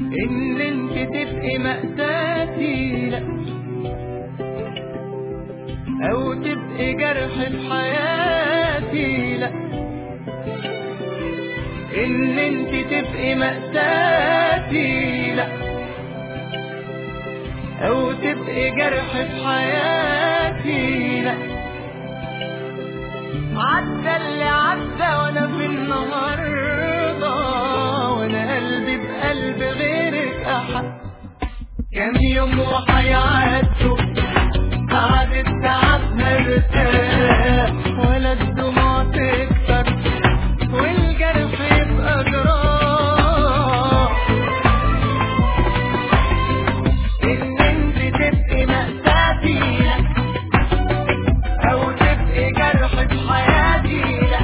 ان انت تبقي مأساتي لا او تبقي جرح في حياتي لا ان انت تبقي مأساتي لا او تبقي جرح في حياتي لا عدى اللي عدى وانا في النهارده وانا قلبي بقلب غيرك احد كام يوم وهيعدوا بعد التعب مرتاح ولا الدموع تكتر والجرح يبقى جراح ان انت تبقي مأساتي لا او تبقي جرح في حياتي لا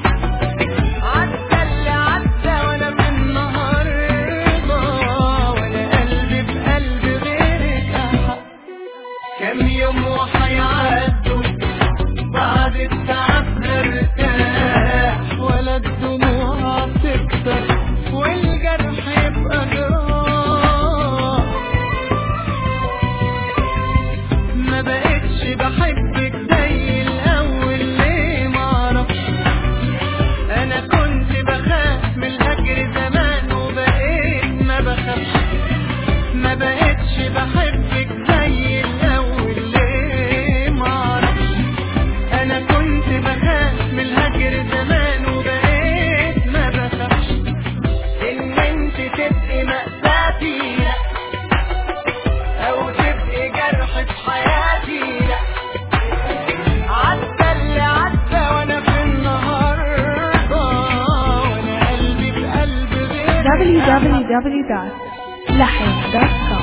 عدى اللي عدى وانا من النهارده وانا قلبي بقلب غيرك احد كام يوم وهيعدوا بعد التعب نرتاح ولا الدموع تكتر والجرح يبقى جراح ما بقتش بحبك زي الاول ليه معرفش انا كنت بخاف من الهجر زمان وبقيت ما بخافش ما بقتش بحبك زي الاول ليه معرفش انا كنت بخاف من الهجر زمان وبقيت ما بخافش ان انت تبقي مأساتي لا او تبقي جرح في حياتي لا عدى اللي عدى وانا في النهارده وانا قلبي بقلب غير www.lahin.com